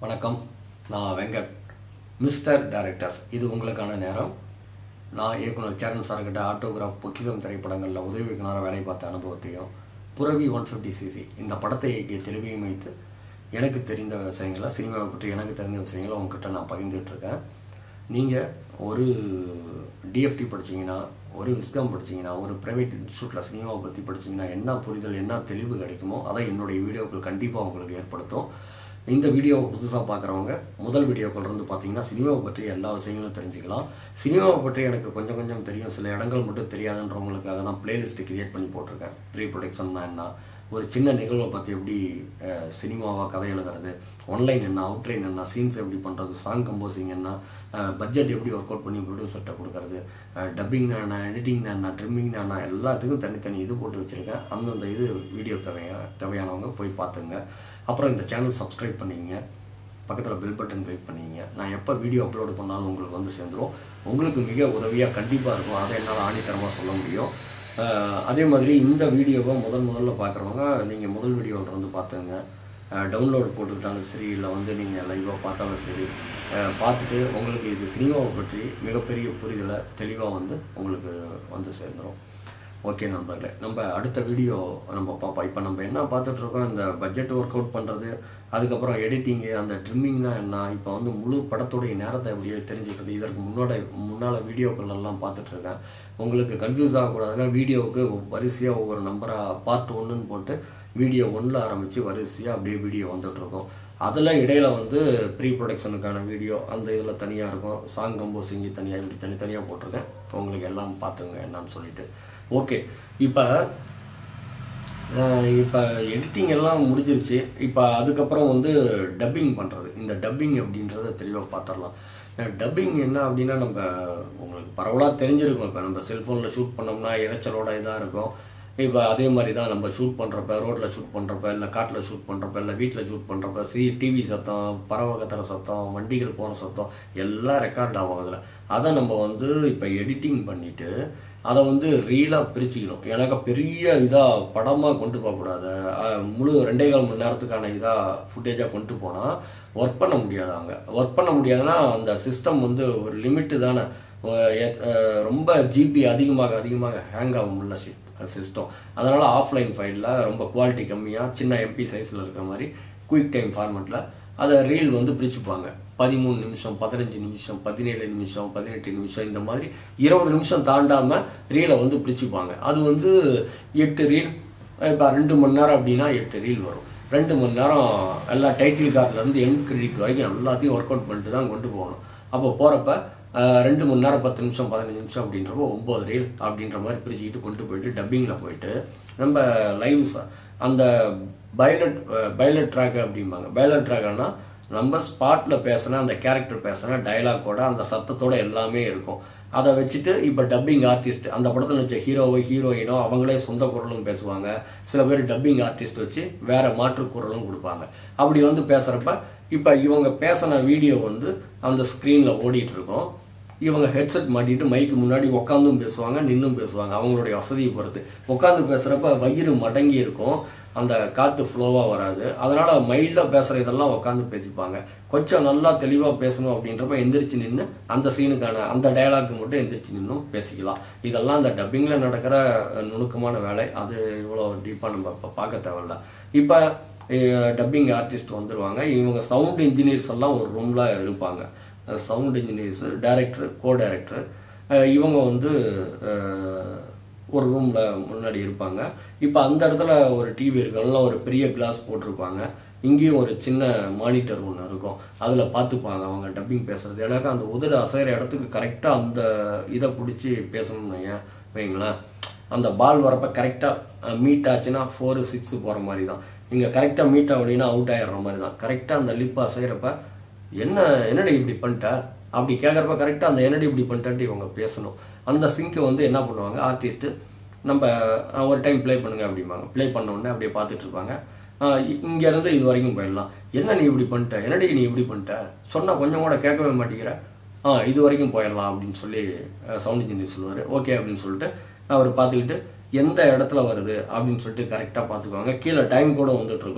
வணக்கம் நான் Venkat mister directors இது உங்களுக்கான நேரம் நான் இயக்குனர் சேரன் சார்கிட்ட ஆட்டோகிராஃப் பொக்கிசம் திரைப்படங்களில் உதவி இயக்குனராக வேலை பார்த்த அனுபவத்தையும் புரவி ஒன் ஃபிஃப்டி சிசி இந்த படத்தை இயக்கிய தெளிவையும் வைத்து எனக்கு தெரிந்த விஷயங்களை சினிமாவை பற்றி எனக்கு தெரிந்த விஷயங்களை உங்ககிட்ட நான் பகிர்ந்துட்டு இருக்கேன் நீங்கள் ஒரு டிஎஃப்டி படிச்சீங்கன்னா ஒரு விஸ்காம் படிச்சீங்கன்னா ஒரு ப்ரைவேட் இன்ஸ்டியூட்டில் சினிமாவை பற்றி படிச்சீங்கன்னா என்ன புரிதல் என்ன தெளிவு கிடைக்குமோ அதை என்னுடைய வீடியோக்கள் கண்டிப்பாக உங்களுக்கு ஏற்படுத்தும் இந்த வீடியோவை புதுசாக பார்க்குறவங்க முதல் வீடியோக்கள் இருந்து பார்த்தீங்கன்னா சினிமாவை பற்றி எல்லா விஷயங்களும் தெரிஞ்சுக்கலாம் சினிமாவை பற்றி எனக்கு கொஞ்சம் கொஞ்சம் தெரியும் சில இடங்கள் மட்டும் தெரியாதுன்றவங்களுக்காக தான் பிளேலிஸ்ட்டு கிரியேட் பண்ணி போட்டிருக்கேன் ப்ரீ ப்ரொடக்ஷன்னா என்ன ஒரு சின்ன நிகழ்வை பற்றி எப்படி சினிமாவாக கதை எழுதுறது ஒன்லைன் என்ன அவுட்லைன் என்ன சீன்ஸ் எப்படி பண்ணுறது சாங் கம்போசிங் என்ன பட்ஜெட் எப்படி ஒர்க் அவுட் பண்ணி ப்ரொடியூசர்கிட்ட கொடுக்கறது டப்பிங்னா என்ன எடிட்டிங்னா என்ன ட்ரிம்மிங்னா என்ன எல்லாத்துக்கும் தனித்தனி இது போட்டு வச்சுருக்கேன் அந்தந்த இது வீடியோ தேவையா தேவையானவங்க போய் பார்த்துங்க அப்புறம் இந்த சேனல் சப்ஸ்கிரைப் பண்ணிக்கங்க பக்கத்தில் பெல் பட்டன் கிளிக் பண்ணிக்கங்க நான் எப்போ வீடியோ அப்லோடு பண்ணாலும் உங்களுக்கு வந்து சேர்ந்துரும் உங்களுக்கு மிக உதவியாக கண்டிப்பாக இருக்கும் அதை என்னால் ஆணித்தரமாக சொல்ல முடியும் அஹ் அதே மாதிரி இந்த வீடியோவை முதல் முதல்ல பார்க்குறவங்க நீங்கள் முதல் வீடியோவில் இருந்து பார்த்துங்க டவுன்லோட் போட்டுக்கிட்டாலும் சரி இல்லை வந்து நீங்கள் லைவாக பார்த்தாலும் சரி அஹ் பார்த்துட்டு உங்களுக்கு இது சினிமாவை பற்றி மிகப்பெரிய புரிதலை தெளிவாக வந்து உங்களுக்கு வந்து சேர்ந்துடும் ஓகே நண்பர்களே நம்ம அடுத்த வீடியோ நம்ம பார்ப்போம் இப்போ நம்ம என்ன பார்த்துட்ருக்கோம் இந்த பட்ஜெட் ஒர்க் அவுட் பண்ணுறது அதுக்கப்புறம் எடிட்டிங்கு அந்த ட்ரிம்மிங்னா என்ன இப்போ வந்து முழு படத்துடைய நேரத்தை எப்படி தெரிஞ்சுக்கிறது இதற்கு முன்னோட முன்னால் வீடியோக்கள் எல்லாம் பார்த்துட்ருக்கேன் உங்களுக்கு கன்ஃபியூஸ் ஆகக்கூடாதுன்னா வீடியோவுக்கு வரிசையாக ஒவ்வொரு நம்பராக பார்ட் ஒன்றுன்னு போட்டு வீடியோ ஒன்றில் ஆரம்பித்து வரிசையாக அப்படியே வீடியோ வந்துட்டுருக்கோம் அதில் இடையில வந்து ப்ரீ ப்ரொடக்ஷனுக்கான வீடியோ அந்த இதில் தனியாக இருக்கும் சாங் கம்போசிங் தனியாக இப்படி தனித்தனியாக போட்டிருக்கேன் உங்களுக்கு எல்லாம் பார்த்துங்க என்னன்னு சொல்லிட்டு ஓகே இப்போ இப்போ எடிட்டிங் எல்லாம் முடிஞ்சிருச்சு இப்போ அதுக்கப்புறம் வந்து டப்பிங் பண்ணுறது இந்த டப்பிங் அப்படின்றத தெளிவாக பார்த்துடலாம் டப்பிங் என்ன அப்படின்னா நம்ம உங்களுக்கு பரவலாக தெரிஞ்சிருக்கும் இப்போ நம்ம செல்ஃபோனில் ஷூட் பண்ணோம்னா இறைச்சலோட இதாக இருக்கும் இப்போ அதே மாதிரி தான் நம்ம ஷூட் பண்ணுறப்ப ரோட்டில் ஷூட் பண்ணுறப்ப இல்லை காட்டில் ஷூட் பண்ணுறப்ப இல்லை வீட்டில் ஷூட் பண்ணுறப்ப சி டிவி சத்தம் பறவை கத்துற சத்தம் வண்டிகள் போகிற சத்தம் எல்லாம் ரெக்கார்ட் ஆகும் அதில் அதை நம்ம வந்து இப்போ எடிட்டிங் பண்ணிவிட்டு அதை வந்து ரீலாக பிரிச்சுக்கணும் எனக்கு பெரிய இதாக படமாக கொண்டு போகக்கூடாது அஹ் முழு ரெண்டே கால் மணி நேரத்துக்கான இதாக ஃபுட்டேஜாக கொண்டு போனால் ஒர்க் பண்ண முடியாது அங்கே ஒர்க் பண்ண முடியாதுன்னா அந்த சிஸ்டம் வந்து ஒரு லிமிட்டு தானே அஹ் எத்- அஹ் ரொம்ப ஜிபி அதிகமாக அதிகமாக ஹேங் ஆகும்ல சிஸ்டம் அதனால் ஆஃப்லைன் ஃபைலில் ரொம்ப குவாலிட்டி கம்மியாக சின்ன எம்பி சைஸில் இருக்கிற மாதிரி குயிக் டைம் ஃபார்மெட்டில் அதை ரீல் வந்து பிரிச்சுப்பாங்க பதிமூணு நிமிஷம் பதினஞ்சு நிமிஷம் பதினேழு நிமிஷம் பதினெட்டு நிமிஷம் இந்த மாதிரி இருபது நிமிஷம் தாண்டாமல் ரீலை வந்து பிரிச்சுப்பாங்க அது வந்து எட்டு ரீல் இப்போ ரெண்டு மணி நேரம் அப்படின்னா எட்டு ரீல் வரும் ரெண்டு மணி நேரம் எல்லா டைட்டில் கார்ட்லேருந்து எண்ட் கிரெடிட் வரைக்கும் எல்லாத்தையும் ஒர்க் அவுட் பண்ணிட்டு தான் கொண்டு போகணும் அப்போ போகிறப்ப ரெண்டு மணி நேரம் பத்து நிமிஷம் பதினஞ்சு நிமிஷம் அப்படின்றப்போ ஒம்பது ரீல் அப்படின்ற மாதிரி பிரிச்சுக்கிட்டு கொண்டு போயிட்டு டப்பிங்கில் போயிட்டு நம்ம லைவ் அந்த பைலட் பைலட் ட்ராக் அப்படிம்பாங்க பைலட் ட்ராக்னா நம்ம ஸ்பாட்டில் பேசினா அந்த கேரக்டர் பேசினா டைலாக்கோட அந்த சத்தத்தோட எல்லாமே இருக்கும் அதை வச்சுட்டு இப்போ டப்பிங் ஆர்டிஸ்ட் அந்த படத்தில் வச்ச ஹீரோவோ ஹீரோயினோ அவங்களே சொந்த குரலும் பேசுவாங்க சில பேர் டப்பிங் ஆர்டிஸ்ட் வச்சு வேற மாற்று குரலும் கொடுப்பாங்க அப்படி வந்து பேசுகிறப்ப இப்போ இவங்க பேசின வீடியோ வந்து அந்த ஸ்க்ரீனில் ஓடிட்டு இருக்கும் இவங்க ஹெட்செட் மாட்டிட்டு மைக்கு முன்னாடி உட்காந்தும் பேசுவாங்க நின்றும் பேசுவாங்க அவங்களுடைய வசதியை பொறுத்து உட்காந்து பேசுகிறப்ப வயிறு மடங்கி இருக்கும் அந்த காற்று ஃப்ளோவாக வராது அதனால் மைல்டாக பேசுகிற இதெல்லாம் உட்காந்து பேசிப்பாங்க கொஞ்சம் நல்லா தெளிவாக பேசணும் அப்படின்றப்ப எந்திரிச்சு நின்று அந்த சீனுக்கான அந்த டயலாக்கு மட்டும் எந்திரிச்சு நின்றும் பேசிக்கலாம் இதெல்லாம் அந்த டப்பிங்கில் நடக்கிற அஹ், நுணுக்கமான வேலை அது இவ்வளோ டீப்பாக நம்ம இப்போ பார்க்க தேவையில்ல இப்போ டப்பிங் ஆர்டிஸ்ட் வந்துடுவாங்க இவங்க சவுண்ட் இன்ஜினியர்ஸ் எல்லாம் ஒரு ரூமில் இருப்பாங்க sound engineers director co director இவங்க வந்து அஹ், ஒரு ரூமில் முன்னாடி இருப்பாங்க இப்போ அந்த இடத்துல ஒரு டிவி இருக்கும் நல்லா ஒரு பெரிய கிளாஸ் போட்டிருப்பாங்க இங்கேயும் ஒரு சின்ன மானிட்டர் ஒன்று இருக்கும் அதில் பார்த்துப்பாங்க அவங்க டப்பிங் பேசுகிறது எனக்கு அந்த உதடு அசைகிற இடத்துக்கு கரெக்டாக அந்த இதை பிடிச்சி பேசணும்னு வையேன் வைங்களேன் அந்த பால் வரப்ப கரெக்டாக மீட் ஆச்சுன்னா ஃபோரு சிக்ஸு போகிற மாதிரி தான் இங்கே கரெக்டாக மீட் ஆகலைன்னா அவுட் ஆகிடுற மாதிரி தான் கரெக்டாக அந்த லிப் அசைகிறப்ப என்ன என்னடி இப்படி பண்ணிட்ட அப்படி கேட்குறப்ப கரெக்டாக அந்த என்னடி இப்படி பண்ணிட்டேன்ட்டு இவங்க பேசணும் அந்த சிங்க்கு வந்து என்ன பண்ணுவாங்க ஆர்டிஸ்ட்டு நம்ம அஹ், ஒரு டைம் ப்ளே பண்ணுங்க அப்படிம்பாங்க ப்ளே பண்ண உடனே அப்படியே பார்த்துட்டு இருப்பாங்க அஹ், இ- இங்கேருந்து இது வரைக்கும் போயிடலாம் என்ன நீ இப்படி பண்ணிட்ட என்னடி நீ இப்படி பண்ணிட்ட சொன்னால் கொஞ்சம் கூட கேட்கவே மாட்டேங்கிற ஆ இது வரைக்கும் போயிடலாம் அப்படின்னு சொல்லி சவுண்ட் இன்ஜினியர் சொல்லுவார் ஓகே அப்படின்னு சொல்லிட்டு அவர் பார்த்துக்கிட்டு எந்த இடத்துல வருது அப்படின்னு சொல்லிட்டு கரெக்டாக பார்த்துக்குவாங்க கீழே டைம் கூட வந்துட்டு இருக்கும்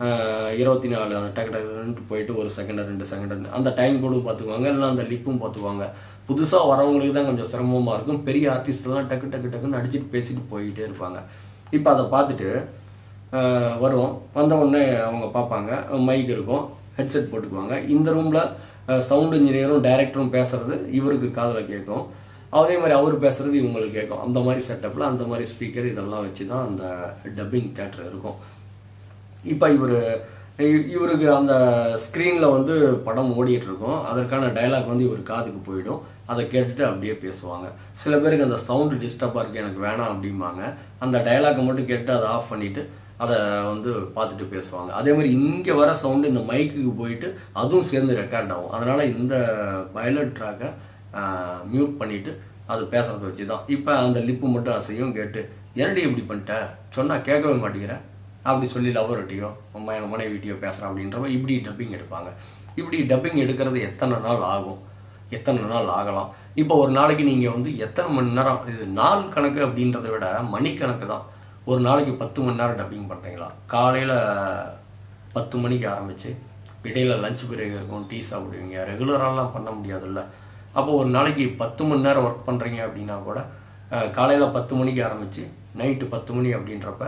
இருபத்தி நாலு டக்கு டக்குன்ட்டு போயிட்டு ஒரு செகண்ட் ரெண்டு செகண்ட் அந்த டைம் கூட பார்த்துக்குவாங்க இல்லைன்னா அந்த லிப்பும் பார்த்துக்குவாங்க புதுசாக வரவங்களுக்கு தான் கொஞ்சம் சிரமமாக இருக்கும் பெரிய ஆர்டிஸ்ட்லாம் டக்கு டக்கு டக்குன்னு அடிச்சுட்டு பேசிட்டு போயிட்டே இருப்பாங்க இப்போ அதை பார்த்துட்டு ஆஹ் வரும் வந்த உடனே அவங்க பார்ப்பாங்க மைக் இருக்கும் ஹெட்செட் போட்டுக்குவாங்க இந்த ரூமில் சவுண்ட் இன்ஜினியரும் டைரக்டரும் பேசுறது இவருக்கு காதில் கேட்கும் அதே மாதிரி அவர் பேசுறது இவங்களுக்கு கேட்கும் அந்த மாதிரி செட்டப்பில் அந்த மாதிரி ஸ்பீக்கர் இதெல்லாம் வச்சு தான் அந்த டப்பிங் தேட்டர் இருக்கும் இப்போ இவர் இவருக்கு அந்த ஸ்க்ரீனில் வந்து படம் ஓடிட்டு இருக்கும் அதற்கான டயலாக் வந்து இவர் காதுக்கு போயிடும் அதை கேட்டுட்டு அப்படியே பேசுவாங்க சில பேருக்கு அந்த சவுண்டு டிஸ்டர்பாக இருக்குது எனக்கு வேணாம் அப்படிம்பாங்க அந்த டயலாக்கை மட்டும் கேட்டு அதை ஆஃப் பண்ணிவிட்டு அதை வந்து பார்த்துட்டு பேசுவாங்க அதே மாதிரி இங்கே வர சவுண்டு இந்த மைக்குக்கு போயிட்டு அதுவும் சேர்ந்து ரெக்கார்ட் ஆகும் அதனால் இந்த பைலட் ட்ராக்கை மியூட் பண்ணிவிட்டு அது பேசுகிறத வச்சு தான் இப்போ அந்த லிப்பு மட்டும் அசையும் கேட்டு என்னடி இப்படி பண்ணிட்ட சொன்னால் கேட்கவே மாட்டேங்கிற அப்படி சொல்லி லவர்கிட்டையோ மன மனைவிட்டையோ பேசுகிறேன் அப்படின்றப்ப இப்படி டப்பிங் எடுப்பாங்க இப்படி டப்பிங் எடுக்கிறது எத்தனை நாள் ஆகும் எத்தனை நாள் ஆகலாம் இப்போ ஒரு நாளைக்கு நீங்கள் வந்து எத்தனை மணி நேரம் இது நாள் கணக்கு அப்படின்றத விட மணிக்கணக்கு தான் ஒரு நாளைக்கு பத்து மணி நேரம் டப்பிங் பண்ணுறீங்களா காலையில் பத்து மணிக்கு ஆரம்பித்து இடையில லஞ்ச் பிரேக் இருக்கும் டீ சாப்பிடுவீங்க ரெகுலராலாம் பண்ண முடியாதுல்ல அப்போ ஒரு நாளைக்கு பத்து மணி நேரம் ஒர்க் பண்ணுறீங்க அப்படின்னா கூட காலையில் பத்து மணிக்கு ஆரம்பித்து நைட்டு பத்து மணி அப்படின்றப்ப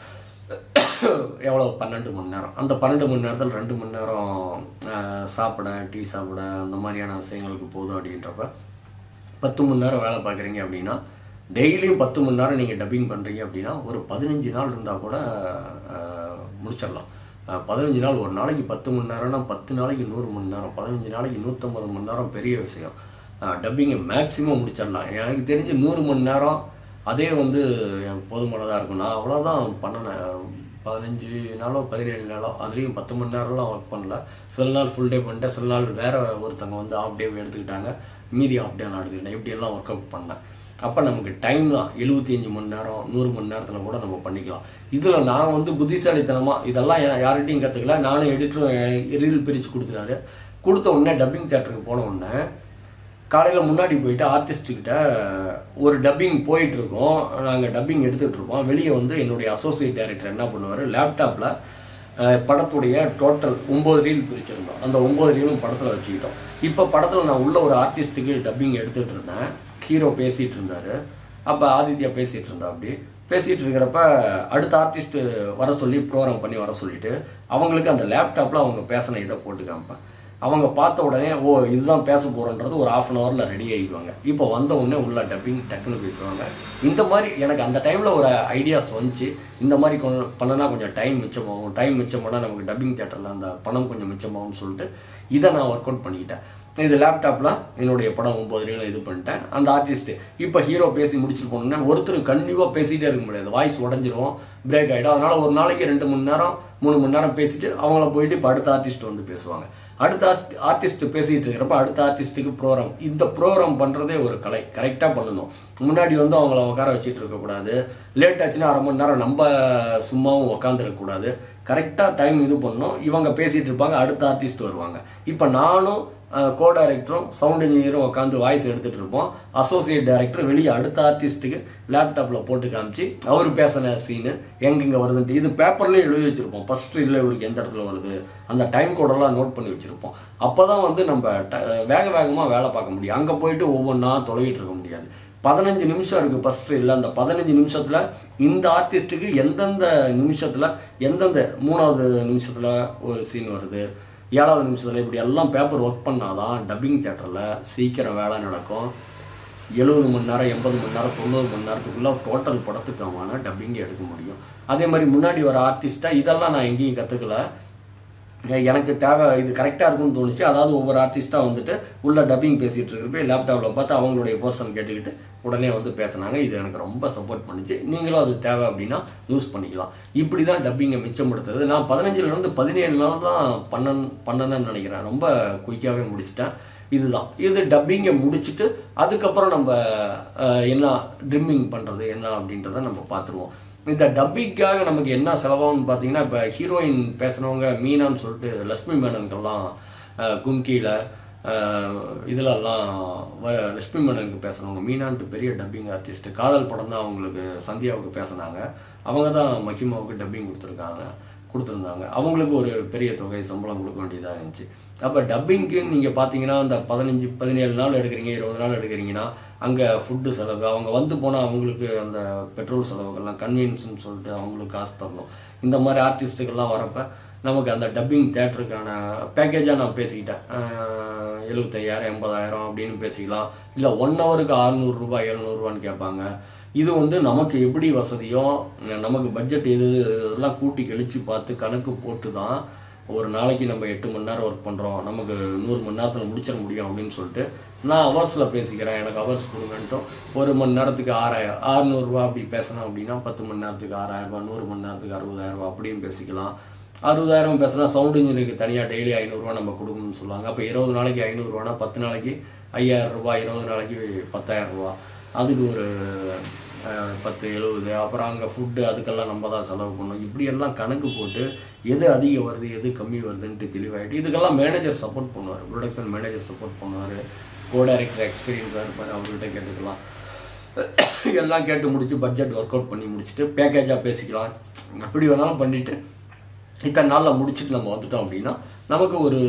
எவ்வளோ பன்னெண்டு மணி நேரம் அந்த பன்னெண்டு மணி நேரத்தில் ரெண்டு மணி நேரம் அஹ், சாப்பிட டீ சாப்பிட அந்த மாதிரியான விஷயங்களுக்கு போதும் அப்படின்றப்ப பத்து மணி நேரம் வேலை பார்க்குறீங்க அப்படின்னா டெய்லியும் பத்து மணி நேரம் நீங்கள் டப்பிங் பண்ணுறீங்க அப்படின்னா ஒரு பதினஞ்சு நாள் இருந்தால் கூட அஹ், முடிச்சிடலாம் அஹ், பதினஞ்சு நாள் ஒரு நாளைக்கு பத்து மணி நேரம்னா பத்து நாளைக்கு நூறு மணி நேரம் பதினஞ்சு நாளைக்கு நூற்றம்பது மணி நேரம் பெரிய விஷயம் டப்பிங்கை மேக்ஸிமம் முடிச்சிடலாம் எனக்கு தெரிஞ்சு நூறு மணி நேரம் அதே வந்து எனக்கு போதுமானதாக இருக்கும் நான் அவ்வளோதான் பண்ணினேன் பதினஞ்சு நாளோ பதினேழு நாளோ அதுலேயும் பத்து மணி நேரம்லாம் ஒர்க் பண்ணல சில நாள் ஃபுல் டே பண்ணிட்டேன் சில நாள் வேறு ஒருத்தங்க வந்து ஆஃப் டே எடுத்துக்கிட்டாங்க மீதி ஆஃப் டே நான் எடுத்துக்கிட்டேன் இப்படியெல்லாம் ஒர்க் அவுட் பண்ணேன் அப்போ நமக்கு டைம் தான் எழுபத்தி அஞ்சு மணி நேரம் நூறு மணி நேரத்தில் கூட நம்ம பண்ணிக்கலாம் இதில் நான் வந்து புத்திசாலித்தனமாக இதெல்லாம் யா- யார்கிட்டயும் கற்றுக்கல நானும் எடிட்டரும் ரீல் பிரித்து கொடுத்துட்டாரு கொடுத்த உடனே டப்பிங் தேட்டருக்கு போன உடனே காலையில் முன்னாடி போயிட்டு ஆர்டிஸ்ட்டுக்கிட்ட ஒரு டப்பிங் போயிட்டு இருக்கோம் நாங்கள் டப்பிங் எடுத்துகிட்டு இருப்போம் வெளியே வந்து என்னுடைய அசோசியேட் டைரக்டர் என்ன பண்ணுவார் லேப்டாப்பில் படத்துடைய டோட்டல் ஒம்பது ரீல் பிரிச்சிருந்தோம் அந்த ஒம்பது ரீலும் படத்தில் வச்சுக்கிட்டோம் இப்போ படத்தில் நான் உள்ள ஒரு ஆர்டிஸ்ட்டுக்கு டப்பிங் எடுத்துகிட்டு இருந்தேன் ஹீரோ பேசிகிட்டு இருந்தார் அப்போ ஆதித்யா பேசிகிட்டு இருந்தா அப்படி பேசிகிட்டு இருக்கிறப்ப அடுத்த ஆர்டிஸ்ட்டு வர சொல்லி ப்ரோக்ராம் பண்ணி வர சொல்லிட்டு அவங்களுக்கு அந்த லேப்டாப்பில் அவங்க பேசின இதை போட்டு காமிப்பேன் அவங்க பார்த்த உடனே ஓ இதுதான் பேச போகிறோன்றது ஒரு ஆஃப் அன் ஹவரில் ரெடி ஆகிக்குவாங்க இப்போ வந்த உடனே உள்ள டப்பிங் டக்குன்னு பேசுவாங்க இந்த மாதிரி எனக்கு அந்த டைமில் ஒரு ஐடியாஸ் வந்துச்சு இந்த மாதிரி கொ- பண்ணனா கொஞ்சம் டைம் மிச்சமாகும் டைம் மிச்சமானா நமக்கு டப்பிங் தேட்டரில் அந்த பணம் கொஞ்சம் மிச்சமாகும்னு சொல்லிட்டு இதை நான் ஒர்க் அவுட் பண்ணிக்கிட்டேன் இது லேப்டாப்பில் என்னுடைய படம் ஒம்பது ரீல இது பண்ணிட்டேன் அந்த ஆர்டிஸ்ட்டு இப்போ ஹீரோ பேசி முடிச்சுட்டு போனோம்னா ஒருத்தர் கண்டிப்பாக பேசிகிட்டே இருக்க முடியாது வாய்ஸ் உடஞ்சிரும் பிரேக் ஆகிடும் அதனால் ஒரு நாளைக்கு ரெண்டு மணி நேரம் மூணு மணி நேரம் பேசிட்டு அவங்கள போயிட்டு இப்போ அடுத்த ஆர்டிஸ்ட் வந்து பேசுவாங்க அடுத்த ஆர்டிஸ்ட் பேசிகிட்டு இருக்கிறப்ப அடுத்த ஆர்டிஸ்ட்டுக்கு ப்ரோக்ராம் இந்த ப்ரோக்ராம் பண்ணுறதே ஒரு கலை கரெக்டாக பண்ணணும் முன்னாடி வந்து அவங்கள உட்கார வச்சுட்டு இருக்கக்கூடாது லேட் ஆச்சுன்னா அரை மணி நேரம் நம்ம சும்மாவும் உட்காந்துருக்கக்கூடாது கரெக்டாக டைம் இது பண்ணணும் இவங்க பேசிகிட்டு இருப்பாங்க அடுத்த ஆர்டிஸ்ட் வருவாங்க இப்போ நானும் கோ டைரக்டரும் சவுண்ட் இன்ஜினியரும் உட்காந்து வாய்ஸ் எடுத்துகிட்டு இருப்போம் அசோசியேட் டைரக்டர் வெளியே அடுத்த ஆர்டிஸ்ட்டுக்கு லேப்டாப்பில் போட்டு காமிச்சு அவர் பேசின சீனு எங்கெங்கே வருதுன்ட்டு இது பேப்பர்லேயும் எழுதி வச்சுருப்போம் ஃபஸ்ட் ரீலில் இவருக்கு எந்த இடத்துல வருது அந்த டைம் கோடெல்லாம் நோட் பண்ணி வச்சுருப்போம் அப்போ தான் வந்து நம்ம ட வேக வேகமாக வேலை பார்க்க முடியும் அங்கே போயிட்டு ஒவ்வொன்றா தொலைவிட்டு இருக்க முடியாது பதினஞ்சு நிமிஷம் இருக்குது ஃபஸ்ட் ரீலில் அந்த பதினஞ்சு நிமிஷத்தில் இந்த ஆர்டிஸ்ட்டுக்கு எந்தெந்த நிமிஷத்தில் எந்தெந்த மூணாவது நிமிஷத்தில் ஒரு சீன் வருது ஏழாவது நிமிஷத்தில் இப்படி எல்லாம் பேப்பர் ஒர்க் பண்ணாதான் டப்பிங் தேட்டரில் சீக்கிரம் வேலை நடக்கும் எழுபது மணி நேரம் எண்பது மணி நேரம் தொண்ணூறு மணி நேரத்துக்குள்ளே டோட்டல் படத்துக்கான டப்பிங் எடுக்க முடியும் அதே மாதிரி முன்னாடி வர ஆர்டிஸ்ட்டாக இதெல்லாம் நான் எங்கேயும் கற்றுக்கல எனக்கு தேவை இது கரெக்டாக இருக்கும்னு தோணுச்சு அதாவது ஒவ்வொரு ஆர்டிஸ்ட்டாக வந்துட்டு உள்ள டப்பிங் பேசிகிட்டு இருக்கிறப்ப லேப்டாப்பில் பார்த்து அவங்களுடைய போர்ஷன் கேட்டுக்கிட்டு உடனே வந்து பேசுனாங்க இது எனக்கு ரொம்ப சப்போர்ட் பண்ணுச்சு நீங்களும் அது தேவை அப்படின்னா யூஸ் பண்ணிக்கலாம் இப்படி தான் டப்பிங்கை மிச்சப்படுத்துறது நான் பதினஞ்சுலேருந்து பதினேழு நாள் தான் பண்ண பண்ணணும்னு நினைக்கிறேன் ரொம்ப குயிக்காகவே முடிச்சிட்டேன் இதுதான் இது டப்பிங்கை முடிச்சுட்டு அதுக்கப்புறம் நம்ம அஹ், என்ன ட்ரிம்மிங் பண்ணுறது என்ன அப்படின்றத நம்ம பார்த்துருவோம் இந்த டப்பிங்காக நமக்கு என்ன செலவாகும்னு பார்த்தீங்கன்னா இப்போ ஹீரோயின் பேசுனவங்க மீனான்னு சொல்லிட்டு லக்ஷ்மி மேனனுக்கெல்லாம் அஹ், கும்கியில் இதிலெல்லாம் வ லக்ஷ்மி மேனனுக்கு பேசுனவங்க மீனான்ட்டு பெரிய டப்பிங் ஆர்டிஸ்ட்டு காதல் படம் தான் அவங்களுக்கு சந்தியாவுக்கு பேசுனாங்க அவங்க தான் மஹிமாவுக்கு டப்பிங் கொடுத்துருக்காங்க கொடுத்துருந்தாங்க அவங்களுக்கு ஒரு பெரிய தொகை சம்பளம் கொடுக்க வேண்டியதாக இருந்துச்சு அப்போ டப்பிங்க்கு நீங்கள் பார்த்தீங்கன்னா அந்த பதினஞ்சு பதினேழு நாள் எடுக்கிறீங்க இருபது நாள் எடுக்கிறீங்கன்னா அங்கே ஃபுட்டு செலவு அவங்க வந்து போனால் அவங்களுக்கு அந்த பெட்ரோல் செலவுகள்லாம் கன்வீனியன்ஸ்னு சொல்லிட்டு அவங்களுக்கு காசு தரணும் இந்த மாதிரி ஆர்டிஸ்ட்டுக்கெல்லாம் வரப்போ நமக்கு அந்த டப்பிங் தேட்டருக்கான பேக்கேஜாக நான் பேசிக்கிட்டேன் ஆஹ் எழுபத்தையாயிரம் எண்பதாயிரம் அப்படின்னு பேசிக்கலாம் இல்லை ஒன் ஹவருக்கு அறநூறுரூபா எழுநூறுவான்னு கேட்பாங்க இது வந்து நமக்கு எப்படி வசதியோ நமக்கு பட்ஜெட் எது இதெல்லாம் கூட்டி கழிச்சு பார்த்து கணக்கு போட்டு தான் ஒரு நாளைக்கு நம்ம எட்டு மணி நேரம் ஒர்க் பண்ணுறோம் நமக்கு நூறு மணி நேரத்தில் முடிச்சிட முடியும் அப்படின்னு சொல்லிட்டு நான் ஹவர்ஸில் பேசிக்கிறேன் எனக்கு ஹவர்ஸ் கொடுங்கன்ட்டும் ஒரு மணி நேரத்துக்கு ஆறாயிரம் ஆறுநூறுவா அப்படி பேசணும் அப்படின்னா பத்து மணி நேரத்துக்கு ஆறாயிரரூபா நூறு மணி நேரத்துக்கு அறுபதாயிரரூபா அப்படியும் பேசிக்கலாம் அறுபதாயிரம் பேசினா சவுண்ட் இன்ஜினியருக்கு தனியாக டெய்லி ஐநூறுரூவா நம்ம கொடுக்கணும்னு சொல்லுவாங்க அப்போ இருபது நாளைக்கு ஐநூறுரூவானா பத்து நாளைக்கு ஐயாயிரம் ரூபாய் இருபது நாளைக்கு பத்தாயிரம் ரூபா அதுக்கு ஒரு அஹ், பத்து எழுபது அப்புறம் அங்கே ஃபுட்டு அதுக்கெல்லாம் நம்ம தான் செலவு பண்ணணும் இப்படியெல்லாம் கணக்கு போட்டு எது அதிகம் வருது எது கம்மி வருதுன்ட்டு தெளிவாயிட்டு இதுக்கெல்லாம் மேனேஜர் சப்போர்ட் பண்ணுவார் ப்ரொடக்ஷன் மேனேஜர் சப்போர்ட் பண்ணுவார் கோ டைரக்டர் எக்ஸ்பீரியன்ஸாக இருப்பார் அவர்கிட்ட கேட்டுக்கலாம் எல்லாம் கேட்டு முடிச்சு பட்ஜெட் ஒர்க் அவுட் பண்ணி முடிச்சுட்டு பேக்கேஜாக பேசிக்கலாம் எப்படி வேணாலும் பண்ணிவிட்டு இத்தனை நாளில் முடிச்சுட்டு நம்ம வந்துட்டோம் அப்படின்னா நமக்கு ஒரு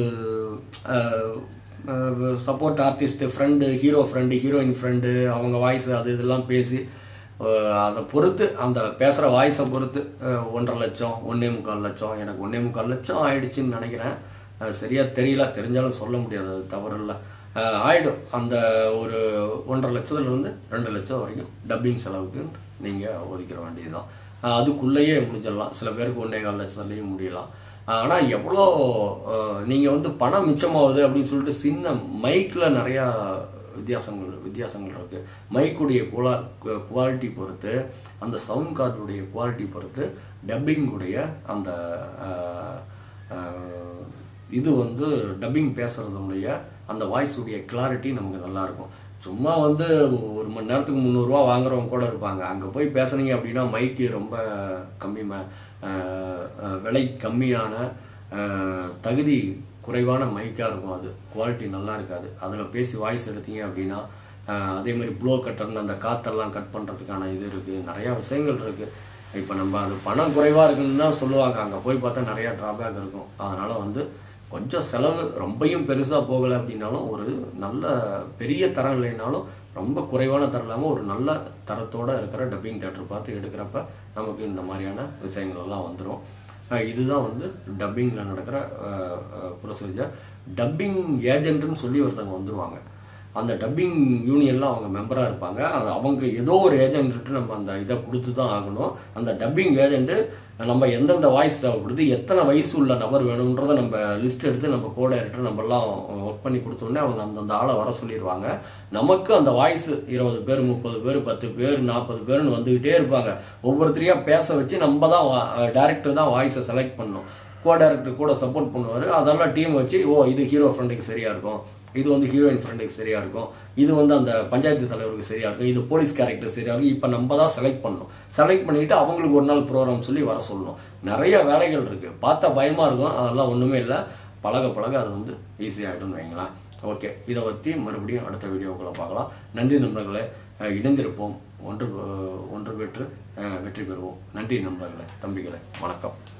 support artist friend hero friend heroine friend அவங்க வாய்ஸ் அது இதெல்லாம் பேசி அஹ், அதை பொறுத்து அந்த பேசுகிற வாய்ஸை பொறுத்து அஹ், ஒன்றரை லட்சம் ஒன்றே முக்கால் லட்சம் எனக்கு ஒன்றே முக்கால் லட்சம் ஆயிடுச்சுன்னு நினைக்கிறேன் அது சரியாக தெரியல தெரிஞ்சாலும் சொல்ல முடியாது அது தவறில்ல அஹ், ஆயிடும் அந்த ஒரு ஒன்றரை லட்சத்துலேருந்து ரெண்டு லட்சம் வரைக்கும் டப்பிங் செலவுக்கு நீங்கள் ஒதுக்கிற வேண்டியதுதான் அஹ், அதுக்குள்ளேயே முடிஞ்சிடலாம் சில பேருக்கு ஒன்றே கால் லட்சத்துலேயும் முடியலாம் ஆனால் எவ்வளோ நீங்கள் வந்து பணம் மிச்சமாகுது அப்படின்னு சொல்லிட்டு சின்ன மைக்கில் நிறையா வித்தியாசங்கள் வித்தியாசங்கள் இருக்குது மைக்குடைய குவா குவாலிட்டி பொறுத்து அந்த சவுண்ட் கார்டுடைய குவாலிட்டி பொறுத்து டப்பிங்குடைய அந்த அஹ், அஹ், இது வந்து டப்பிங் பேசுகிறதுடைய அந்த வாய்ஸுடைய கிளாரிட்டி நமக்கு நல்லாயிருக்கும் சும்மா வந்து ஒரு மணி நேரத்துக்கு முந்நூறுரூவா வாங்குறவங்க கூட இருப்பாங்க அங்கே போய் பேசுனீங்க அப்படின்னா மைக்கு ரொம்ப கம்மி ம அஹ், அஹ், விலை கம்மியான அஹ், தகுதி குறைவான மைக்காக இருக்கும் அது குவாலிட்டி நல்லா இருக்காது அதில் பேசி வாய்ஸ் எடுத்தீங்க அப்படின்னா அஹ், அதே மாதிரி ப்ளோ கட்டர்னு அந்த காற்றெல்லாம் கட் பண்ணுறதுக்கான இது இருக்குது நிறையா விஷயங்கள் இருக்குது இப்போ நம்ம அது பணம் குறைவாக இருக்குன்னு தான் சொல்லுவாங்க அங்கே போய் பார்த்தா நிறையா ட்ராபேக் இருக்கும் அதனால் வந்து கொஞ்சம் செலவு ரொம்பையும் பெருசாக போகலை அப்படின்னாலும் ஒரு நல்ல பெரிய தரம் இல்லைனாலும் ரொம்ப குறைவான தரம் இல்லாமல் ஒரு நல்ல தரத்தோட இருக்கிற டப்பிங் தேட்டர் பார்த்து எடுக்கிறப்ப நமக்கு இந்த மாதிரியான விஷயங்கள் எல்லாம் வந்துடும் இதுதான் வந்து டப்பிங்கில் நடக்கிற ப்ரொசீஜர் டப்பிங் ஏஜென்ட்னு சொல்லி ஒருத்தவங்க வந்துருவாங்க அந்த டப்பிங் யூனியனில் அவங்க மெம்பராக இருப்பாங்க அது அவங்க ஏதோ ஒரு ஏஜென்ட்டு நம்ம அந்த இதை கொடுத்து தான் ஆகணும் அந்த டப்பிங் ஏஜென்ட்டு நம்ம எந்தெந்த வாய்ஸ் தேவைப்படுது எத்தனை வயசு உள்ள நபர் வேணுன்றதை நம்ம லிஸ்ட் எடுத்து நம்ம கோ டைரக்டர் நம்மலாம் ஒர்க் பண்ணி கொடுத்தோன்னே அவங்க அந்தந்த ஆளை வர சொல்லிடுவாங்க நமக்கு அந்த வாய்ஸ் இருபது பேர் முப்பது பேர் பத்து பேர் நாற்பது பேர்னு வந்துக்கிட்டே இருப்பாங்க ஒவ்வொருத்தரையாக பேச வச்சு நம்ம தான் டேரக்டர் தான் வாய்ஸை செலக்ட் பண்ணணும் கோ டைரக்டர் கூட சப்போர்ட் பண்ணுவார் அதெல்லாம் டீம் வச்சு ஓ இது ஹீரோ ஃப்ரெண்டுக்கு சரியாக இருக்கும் இது வந்து ஹீரோயின் ஃப்ரெண்டுக்கு சரியாக இருக்கும் இது வந்து அந்த பஞ்சாயத்து தலைவருக்கு சரியாக இருக்கும் இது போலீஸ் கேரக்டர் சரியாக இருக்கும் இப்போ நம்ம தான் செலக்ட் பண்ணணும் செலக்ட் பண்ணிவிட்டு அவங்களுக்கு ஒரு நாள் ப்ரோக்ராம் சொல்லி வர சொல்லணும் நிறைய வேலைகள் இருக்குது பார்த்தா பயமாக இருக்கும் அதெல்லாம் ஒன்றுமே இல்லை பழக பழக அது வந்து ஈஸியாகிடும்னு வைங்களேன் ஓகே இதை பற்றி மறுபடியும் அடுத்த வீடியோக்குள்ளே பார்க்கலாம் நன்றி நண்பர்களே அஹ் இணைந்திருப்போம் ஒன்று அஹ் ஒன்று பெற்று அஹ் வெற்றி பெறுவோம் நன்றி நண்பர்களே தம்பிகளே வணக்கம்